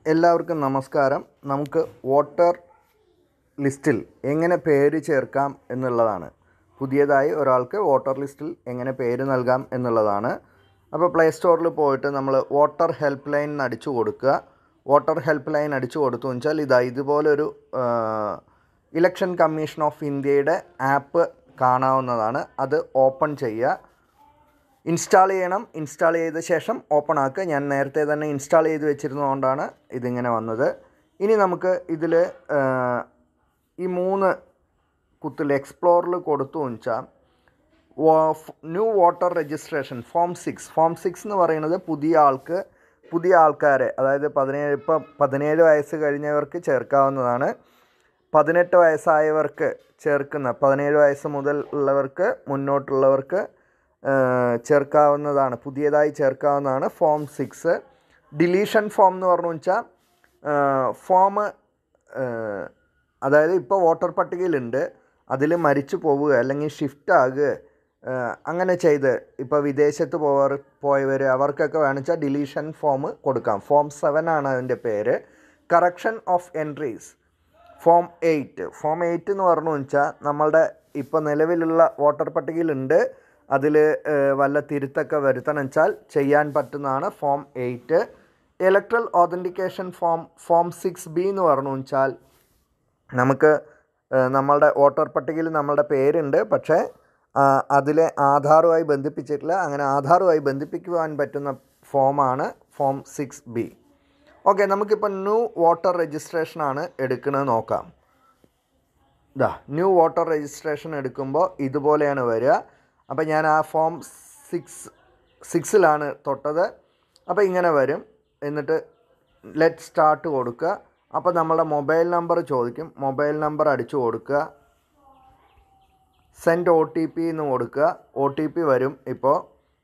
എല്ലാവർക്കും നമസ്കാരം നമുക്ക് വോട്ടർ ലിസ്റ്റിൽ എങ്ങനെ പേര് ചേർക്കാം എന്നുള്ളതാണ് പുതിയതായി ഒരാൾക്ക് വോട്ടർ ലിസ്റ്റിൽ എങ്ങനെ പേര് നൽകാം എന്നുള്ളതാണ് അപ്പോൾ പ്ലേ സ്റ്റോറിൽ പോയിട്ട് നമ്മൾ വോട്ടർ ഹെൽപ്പ് ലൈൻ എന്ന് അടിച്ചു കൊടുക്കുക വോട്ടർ ഹെൽപ്പ് ലൈൻ അടിച്ചു കൊടുത്തു എന്ന് വെച്ചാൽ ഇതാ ഇതുപോലൊരു election commission of India app കാണാവുന്നതാണ് അത് ഓപ്പൺ ചെയ്യുക ഇൻസ്റ്റാൾ ചെയ്യണം ഇൻസ്റ്റാൾ ചെയ്ത ശേഷം ഓപ്പൺ ആക്കുക ഞാൻ നേരത്തെ തന്നെ ഇൻസ്റ്റാൾ ചെയ്ത് വെച്ചിരുന്നതുകൊണ്ടാണ് ഇതിങ്ങനെ വന്നത് ഇനി നമുക്ക് ഇതിൽ ഈ മൂന്ന് കുത്തിൽ എക്സ്പ്ലോറിൽ കൊടുത്തു വെച്ചാൽ new voter registration form six form six എന്ന് പറയുന്നത് പുതിയ ആൾക്ക് പുതിയ ആൾക്കാരെ അതായത് പതിനേഴ് ഇപ്പോൾ പതിനേഴ് വയസ്സ് കഴിഞ്ഞവർക്ക് ചേർക്കാവുന്നതാണ് പതിനെട്ട് വയസ്സായവർക്ക് ചേർക്കുന്ന പതിനേഴ് വയസ്സ് മുതൽ ഉള്ളവർക്ക് മുന്നോട്ടുള്ളവർക്ക് ചേർക്കാവുന്നതാണ് പുതിയതായി ചേർക്കാവുന്നതാണ് ഫോം സിക്സ് ഡിലീഷൻ ഫോം എന്ന് പറഞ്ഞു വെച്ചാൽ ഫോം അതായത് ഇപ്പോൾ വോട്ടർ പട്ടികയിലുണ്ട് അതിൽ മരിച്ചു പോവുക അല്ലെങ്കിൽ ഷിഫ്റ്റ് ആകുക അങ്ങനെ ചെയ്ത് ഇപ്പോൾ വിദേശത്ത് പോവർ പോയവർ അവർക്കൊക്കെ വേണമെച്ചാൽ ഡിലീഷൻ ഫോം കൊടുക്കാം ഫോം സെവൻ ആണ് അതിൻ്റെ പേര് correction of entries form eight form eight എന്ന് പറഞ്ഞു വെച്ചാൽ നമ്മളുടെ ഇപ്പോൾ നിലവിലുള്ള വോട്ടർ പട്ടികയിലുണ്ട് അതിൽ വല്ല തിരുത്തൊക്കെ വരുത്തണം വെച്ചാൽ ചെയ്യാൻ പറ്റുന്നതാണ് form eight electoral authentication form form six B എന്ന് പറഞ്ഞു വെച്ചാൽ നമുക്ക് നമ്മളുടെ വോട്ടർ പട്ടികയിൽ നമ്മളുടെ പേരുണ്ട് പക്ഷേ അതിലെ ആധാറുമായി ബന്ധിപ്പിച്ചിട്ടില്ല അങ്ങനെ ആധാറുമായി ബന്ധിപ്പിക്കുവാൻ പറ്റുന്ന ഫോമാണ് ഫോം സിക്സ് ബി ഓക്കെ നമുക്കിപ്പോൾ ന്യൂ വോട്ടർ രജിസ്ട്രേഷനാണ് എടുക്കുന്നത് നോക്കാം ഇതാ ന്യൂ വോട്ടർ രജിസ്ട്രേഷൻ എടുക്കുമ്പോൾ ഇതുപോലെയാണ് വരിക അപ്പോൾ ഞാൻ ആ ഫോം സിക്സ് സിക്സിലാണ് തൊട്ടത് അപ്പോൾ ഇങ്ങനെ വരും എന്നിട്ട് ലെറ്റ് സ്റ്റാർട്ട് കൊടുക്കുക അപ്പോൾ നമ്മുടെ മൊബൈൽ നമ്പർ ചോദിക്കും മൊബൈൽ നമ്പർ അടിച്ചു കൊടുക്കുക സെൻഡ് ഒ ടി പി എന്ന് കൊടുക്കുക ഒ ടി പി വരും ഇപ്പോൾ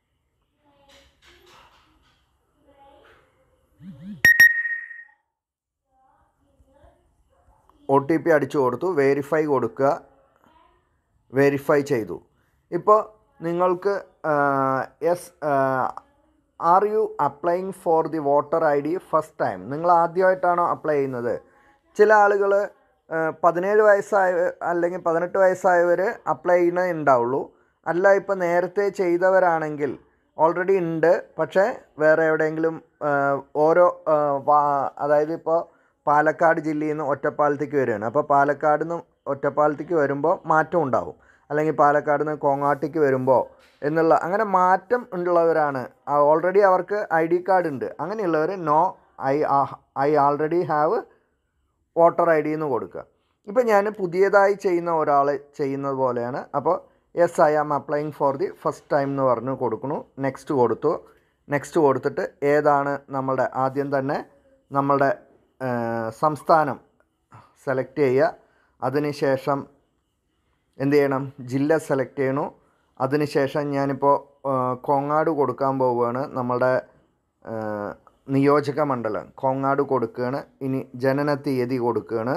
ഒ ടി പി അടിച്ചു കൊടുത്തു വെരിഫൈ കൊടുക്കുക വെരിഫൈ ചെയ്തു ഇപ്പോൾ നിങ്ങൾക്ക് yes are you applying for the voter I D first time നിങ്ങൾ ആദ്യമായിട്ടാണോ അപ്ലൈ ചെയ്യുന്നത് ചില ആളുകൾ പതിനേഴ് വയസ്സായ അല്ലെങ്കിൽ പതിനെട്ട് വയസ്സായവർ അപ്ലൈ ചെയ്യണേ ഉണ്ടാവുള്ളൂ അല്ല ഇപ്പോൾ നേരത്തെ ചെയ്തവരാണെങ്കിൽ ഓൾറെഡി ഉണ്ട് പക്ഷേ വേറെ എവിടെയെങ്കിലും ഓരോ അതായത് ഇപ്പോൾ പാലക്കാട് ജില്ലയിൽ നിന്ന് ഒറ്റപ്പാലത്തേക്ക് വരികയാണ് അപ്പോൾ പാലക്കാട് നിന്ന് ഒറ്റപ്പാലത്തേക്ക് വരുമ്പോൾ മാറ്റം ഉണ്ടാവും അല്ലെങ്കിൽ പാലക്കാട് നിന്ന് കോങ്ങാട്ടിക്ക് വരുമ്പോൾ എന്നുള്ള അങ്ങനെ മാറ്റം ഉള്ളവരാണ് ഓൾറെഡി അവർക്ക് ഐ ഡി കാർഡ് ഉണ്ട് അങ്ങനെയുള്ളവർ no I I already have voter I D എന്ന് കൊടുക്കുക ഇപ്പോൾ ഞാൻ പുതിയതായി ചെയ്യുന്ന ഒരാൾ ചെയ്യുന്നത് പോലെയാണ് അപ്പോൾ yes I am applying for the first time എന്ന് പറഞ്ഞു കൊടുക്കുന്നു നെക്സ്റ്റ് കൊടുത്തു നെക്സ്റ്റ് കൊടുത്തിട്ട് ഏതാണ് നമ്മളുടെ ആദ്യം തന്നെ നമ്മളുടെ സംസ്ഥാനം സെലക്ട് ചെയ്യുക അതിനുശേഷം എന്ത് ചെയ്യണം ജില്ല സെലക്ട് ചെയ്യണു അതിനുശേഷം ഞാനിപ്പോൾ കോങ്ങാട് കൊടുക്കാൻ പോവുകയാണ് നമ്മളുടെ നിയോജക മണ്ഡലം കോങ്ങാട് കൊടുക്കുകയാണ് ഇനി ജനന തീയതി കൊടുക്കുകയാണ്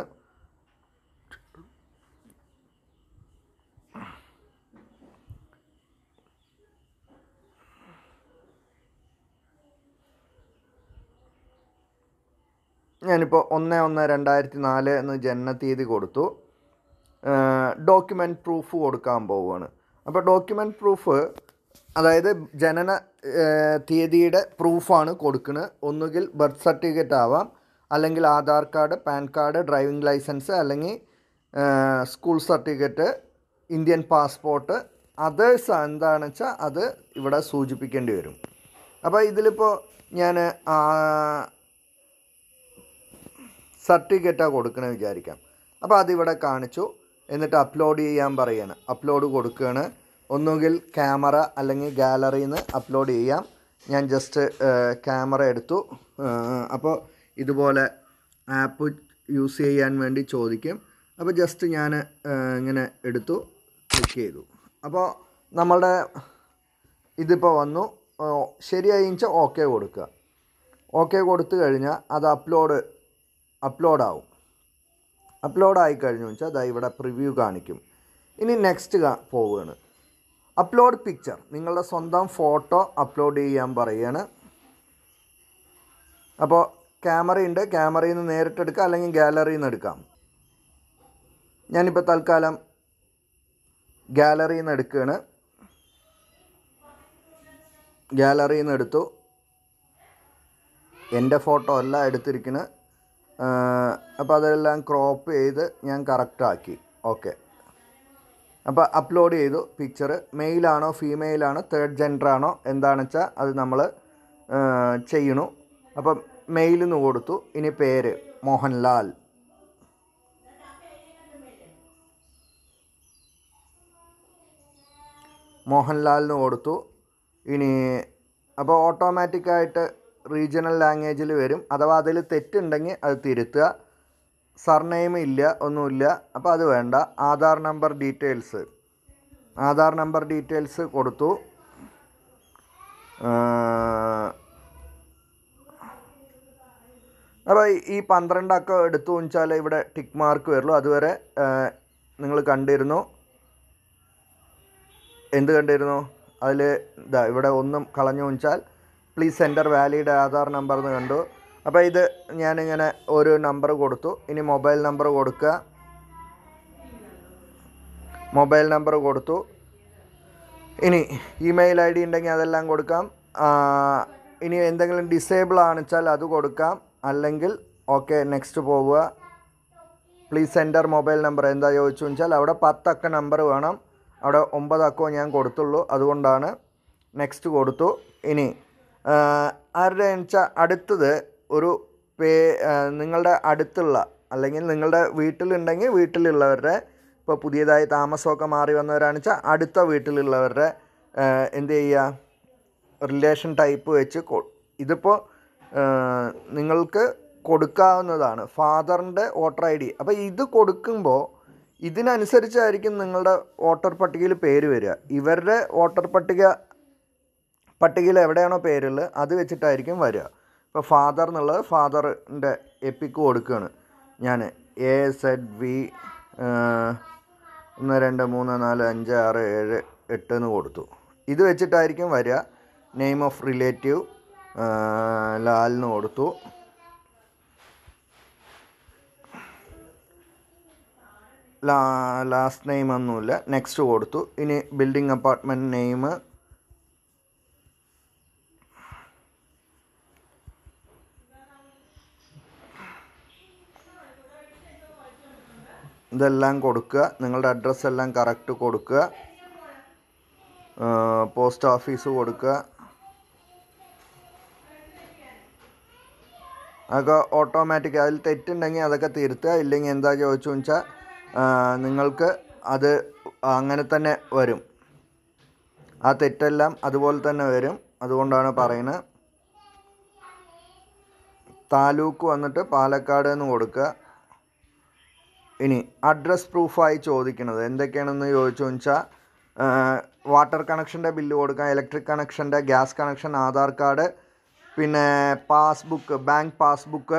ഞാനിപ്പോൾ ഒന്ന് ഒന്ന് രണ്ടായിരത്തി നാല് എന്ന് ജനന തീയതി കൊടുത്തു ഡോക്യുമെൻറ്റ് പ്രൂഫ് കൊടുക്കാൻ പോവുകയാണ് അപ്പോൾ ഡോക്യുമെൻറ്റ് പ്രൂഫ് അതായത് ജനന തീയതിയുടെ പ്രൂഫാണ് കൊടുക്കുന്നത് ഒന്നുകിൽ ബർത്ത് സർട്ടിഫിക്കറ്റ് ആവാം അല്ലെങ്കിൽ Aadhaar card PAN card driving licence അല്ലെങ്കിൽ school certificate Indian passport others എന്താണെന്ന് വെച്ചാൽ അത് ഇവിടെ സൂചിപ്പിക്കേണ്ടി വരും അപ്പോൾ ഇതിലിപ്പോൾ ഞാൻ സർട്ടിഫിക്കറ്റാണ് കൊടുക്കണമെന്ന് വിചാരിക്കാം അപ്പോൾ അതിവിടെ കാണിച്ചു എന്നിട്ട് അപ്ലോഡ് ചെയ്യാൻ പറയാണ് അപ്ലോഡ് കൊടുക്കുകയാണ് ഒന്നുകിൽ ക്യാമറ അല്ലെങ്കിൽ ഗാലറിയിൽ നിന്ന് അപ്ലോഡ് ചെയ്യാം ഞാൻ ജസ്റ്റ് ക്യാമറ എടുത്തു അപ്പോൾ ഇതുപോലെ ആപ്പ് യൂസ് ചെയ്യാൻ വേണ്ടി ചോദിക്കും അപ്പോൾ ജസ്റ്റ് ഞാൻ ഇങ്ങനെ എടുത്തു ക്ലിക്ക് ചെയ്തു അപ്പോൾ നമ്മളുടെ ഇതിപ്പോൾ വന്നു ശരിയായി വെച്ചാൽ ഓക്കെ കൊടുക്കുക ഓക്കെ കൊടുത്തു കഴിഞ്ഞാൽ അത് അപ്ലോഡ് അപ്ലോഡാവും അപ്ലോഡായി കഴിഞ്ഞു വെച്ചാൽ അതാ ഇവിടെ പ്രിവ്യൂ കാണിക്കും ഇനി നെക്സ്റ്റ് പോവുകയാണ് അപ്ലോഡ് പിക്ചർ നിങ്ങളുടെ സ്വന്തം ഫോട്ടോ അപ്ലോഡ് ചെയ്യാൻ പറയുകയാണ് അപ്പോൾ ക്യാമറയുണ്ട് ക്യാമറയിൽ നിന്ന് നേരിട്ട് എടുക്കാം അല്ലെങ്കിൽ ഗാലറിയിൽ നിന്ന് എടുക്കാം ഞാനിപ്പോൾ തൽക്കാലം ഗാലറിയിൽ നിന്ന് എടുക്കുകയാണ് ഗാലറിയിൽ നിന്ന് എടുത്തു എൻ്റെ ഫോട്ടോ അല്ല എടുത്തിരിക്കുന്നത് അപ്പോൾ അതെല്ലാം ക്രോപ്പ് ചെയ്ത് ഞാൻ കറക്റ്റാക്കി ഓക്കെ അപ്പോൾ അപ്ലോഡ് ചെയ്തു പിക്ചർ മെയിലാണോ ഫീമെയിലാണോ തേർഡ് ജെൻഡർ ആണോ എന്താണെന്ന് വെച്ചാൽ അത് നമ്മൾ ചെയ്യണു അപ്പം മെയിലിന്ന് കൊടുത്തു ഇനി പേര് മോഹൻലാൽ മോഹൻലാലിന് കൊടുത്തു ഇനി അപ്പോൾ ഓട്ടോമാറ്റിക്കായിട്ട് റീജിയണൽ ലാംഗ്വേജിൽ വരും അഥവാ അതിൽ തെറ്റുണ്ടെങ്കിൽ അത് തിരുത്തുക സർനെയിം ഇല്ല ഒന്നുമില്ല അപ്പോൾ അത് വേണ്ട Aadhaar number details Aadhaar number details കൊടുത്തു അപ്പോൾ ഈ പന്ത്രണ്ടൊക്കെ എടുത്തു വെച്ചാൽ ഇവിടെ ടിക്ക് മാർക്ക് വരുള്ളൂ അതുവരെ നിങ്ങൾ കണ്ടിരുന്നു എന്ത് കണ്ടിരുന്നു അതിൽ ഇതാ ഇവിടെ ഒന്നും കളഞ്ഞു വെച്ചാൽ please enter valid Aadhaar number എന്ന് കണ്ടു അപ്പോൾ ഇത് ഞാനിങ്ങനെ ഒരു നമ്പർ കൊടുത്തു ഇനി മൊബൈൽ നമ്പർ കൊടുക്കുക മൊബൈൽ നമ്പർ കൊടുത്തു ഇനി ഇമെയിൽ ഐ ഡി ഉണ്ടെങ്കിൽ അതെല്ലാം കൊടുക്കാം ഇനി എന്തെങ്കിലും ഡിസേബിൾ ആണെച്ചാൽ അത് കൊടുക്കാം അല്ലെങ്കിൽ ഓക്കെ നെക്സ്റ്റ് പോവുക പ്ലീസ് സെൻറ്റർ മൊബൈൽ നമ്പർ എന്താ ചോദിച്ചു വെച്ചാൽ അവിടെ പത്തക്ക നമ്പർ വേണം അവിടെ ഒമ്പതക്കോ ഞാൻ കൊടുത്തുള്ളൂ അതുകൊണ്ടാണ് നെക്സ്റ്റ് കൊടുത്തു ഇനി ആരുടെ വെച്ചാൽ അടുത്തത് ഒരു പേ നിങ്ങളുടെ അടുത്തുള്ള അല്ലെങ്കിൽ നിങ്ങളുടെ വീട്ടിലുണ്ടെങ്കിൽ വീട്ടിലുള്ളവരുടെ ഇപ്പോൾ പുതിയതായി താമസമൊക്കെ മാറി വന്നവരാണെന്ന് വെച്ചാൽ അടുത്ത വീട്ടിലുള്ളവരുടെ എന്ത് ചെയ്യുക റിലേഷൻ ടൈപ്പ് വെച്ച് ഇതിപ്പോൾ നിങ്ങൾക്ക് കൊടുക്കാവുന്നതാണ് ഫാദറിൻ്റെ വോട്ടർ ഐ ഡി അപ്പോൾ ഇത് കൊടുക്കുമ്പോൾ ഇതിനനുസരിച്ചായിരിക്കും നിങ്ങളുടെ വോട്ടർ പട്ടികയിൽ പേര് വരിക ഇവരുടെ വോട്ടർ പട്ടിക പട്ടികയിൽ എവിടെയാണോ പേരുള്ളത് അത് വെച്ചിട്ടായിരിക്കും വരിക ഇപ്പോൾ ഫാദർ എന്നുള്ളത് ഫാദറിൻ്റെ എപ്പിക്ക് കൊടുക്കുകയാണ് ഞാൻ എ സെഡ് വി ഒന്ന് രണ്ട് മൂന്ന് നാല് അഞ്ച് ആറ് ഏഴ് എട്ട് എന്ന് കൊടുത്തു ഇത് വെച്ചിട്ടായിരിക്കും വരിക നെയിം ഓഫ് റിലേറ്റീവ് ലാലിന് കൊടുത്തു ലാ ലാസ്റ്റ് നെയിം ഒന്നുമില്ല നെക്സ്റ്റ് കൊടുത്തു ഇനി ബിൽഡിംഗ് അപ്പാർട്ട്മെൻറ്റ് നെയിം ഇതെല്ലാം കൊടുക്കുക നിങ്ങളുടെ അഡ്രസ്സ് എല്ലാം കറക്റ്റ് കൊടുക്കുക പോസ്റ്റ് ഓഫീസ് കൊടുക്കുക അതൊക്കെ ഓട്ടോമാറ്റിക് അതിൽ തെറ്റുണ്ടെങ്കിൽ അതൊക്കെ തിരുത്തുക ഇല്ലെങ്കിൽ എന്താ ചോദിച്ചു വെച്ചാൽ നിങ്ങൾക്ക് അത് അങ്ങനെ തന്നെ വരും ആ തെറ്റെല്ലാം അതുപോലെ തന്നെ വരും അതുകൊണ്ടാണ് പറയുന്നത് താലൂക്ക് വന്നിട്ട് പാലക്കാട് എന്ന് കൊടുക്കുക ഇനി അഡ്രസ് പ്രൂഫായി ചോദിക്കുന്നത് എന്തൊക്കെയാണെന്ന് ചോദിച്ചു വെച്ചാൽ വാട്ടർ കണക്ഷൻ്റെ ബില്ല് കൊടുക്കാം ഇലക്ട്രിക് കണക്ഷൻ്റെ ഗ്യാസ് കണക്ഷൻ ആധാർ കാർഡ് പിന്നെ passbook bank passbook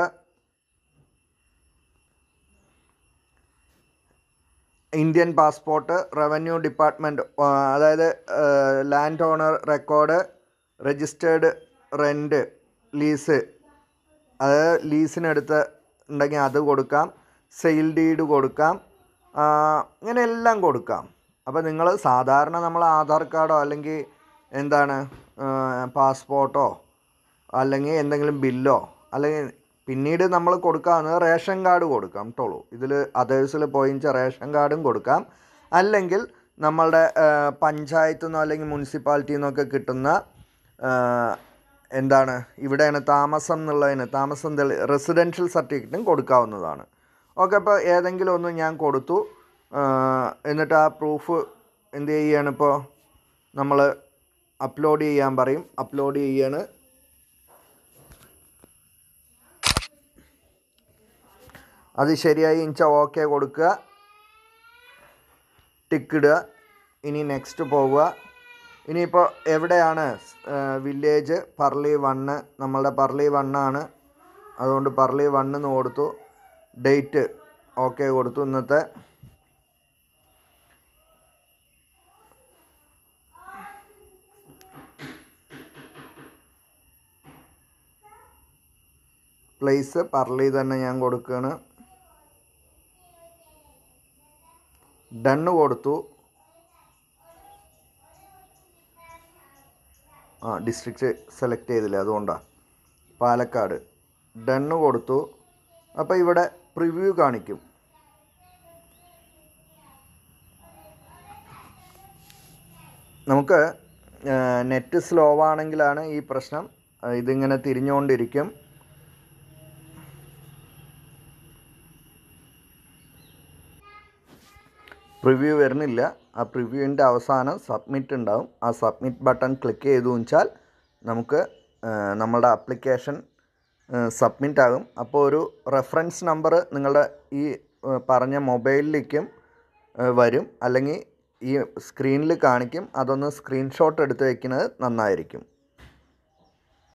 Indian passport revenue department അതായത് land owner record registered rent lease അതായത് ലീസിനെടുത്ത് ഉണ്ടെങ്കിൽ അത് കൊടുക്കാം സെയിൽ ഡീഡ് കൊടുക്കാം ഇങ്ങനെ എല്ലാം കൊടുക്കാം അപ്പോൾ നിങ്ങൾ സാധാരണ നമ്മൾ ആധാർ കാർഡോ അല്ലെങ്കിൽ എന്താണ് പാസ്പോർട്ടോ അല്ലെങ്കിൽ എന്തെങ്കിലും ബില്ലോ അല്ലെങ്കിൽ പിന്നീട് നമ്മൾ കൊടുക്കാവുന്നത് റേഷൻ കാർഡ് കൊടുക്കാം കേട്ടോളൂ ഇതിൽ അതേഴ്സിൽ പോയിച്ച റേഷൻ കാർഡും കൊടുക്കാം അല്ലെങ്കിൽ നമ്മളുടെ പഞ്ചായത്തു നിന്നോ അല്ലെങ്കിൽ മുനിസിപ്പാലിറ്റിയിൽ നിന്നൊക്കെ കിട്ടുന്ന എന്താണ് ഇവിടെയാണ് താമസം എന്നുള്ളതിന് താമസം തെളി റെസിഡൻഷ്യൽ സർട്ടിഫിക്കറ്റും കൊടുക്കാവുന്നതാണ് ഓക്കെ അപ്പോൾ ഏതെങ്കിലും ഒന്ന് ഞാൻ കൊടുത്തു എന്നിട്ട് ആ പ്രൂഫ് എന്ത് ചെയ്യാണ് ഇപ്പോൾ നമ്മൾ അപ്ലോഡ് ചെയ്യാൻ പറയും അപ്ലോഡ് ചെയ്യാണ് അത് ശരിയായി ഇഞ്ച ഓക്കെ കൊടുക്കുക ടിക്ക് ഇടുക ഇനി നെക്സ്റ്റ് പോവുക ഇനിയിപ്പോൾ എവിടെയാണ് വില്ലേജ് പർലി വണ്ണ് നമ്മളുടെ പർലി വണ്ണാണ് അതുകൊണ്ട് പർലി വണ്ണെന്ന് കൊടുത്തു ഡേറ്റ് ഓക്കെ കൊടുത്തു ഇന്നത്തെ പ്ലേസ് പറളി തന്നെ ഞാൻ കൊടുക്കുകയാണ് ഡണ്ണ് കൊടുത്തു ആ ഡിസ്ട്രിക്റ്റ് സെലക്ട് ചെയ്തില്ല അതുകൊണ്ടാണ് പാലക്കാട് ഡണ്ണ് കൊടുത്തു അപ്പോൾ ഇവിടെ പ്രിവ്യൂ കാണിക്കും നമുക്ക് നെറ്റ് സ്ലോ ആണെങ്കിലാണ് ഈ പ്രശ്നം ആ, ഇതിങ്ങനെ തിരിഞ്ഞുകൊണ്ടിരിക്കും പ്രിവ്യൂ വരുന്നില്ല ആ പ്രിവ്യൂവിൻ്റെ അവസാനം സബ്മിറ്റ് ഉണ്ടാവും ആ സബ്മിറ്റ് ബട്ടൺ ക്ലിക്ക് ചെയ്തു വെച്ചാൽ നമുക്ക് ആ, നമ്മളുടെ ആപ്ലിക്കേഷൻ സബ്മിറ്റ് ആകും അപ്പോൾ ഒരു റെഫറൻസ് നമ്പർ നിങ്ങളുടെ ഈ ആ, പറഞ്ഞ മൊബൈലിലേക്കും ആ, വരും അല്ലെങ്കിൽ ഈ സ്ക്രീനിൽ കാണിക്കും അതൊന്ന് സ്ക്രീൻഷോട്ട് എടുത്ത് വയ്ക്കുന്നത് നന്നായിരിക്കും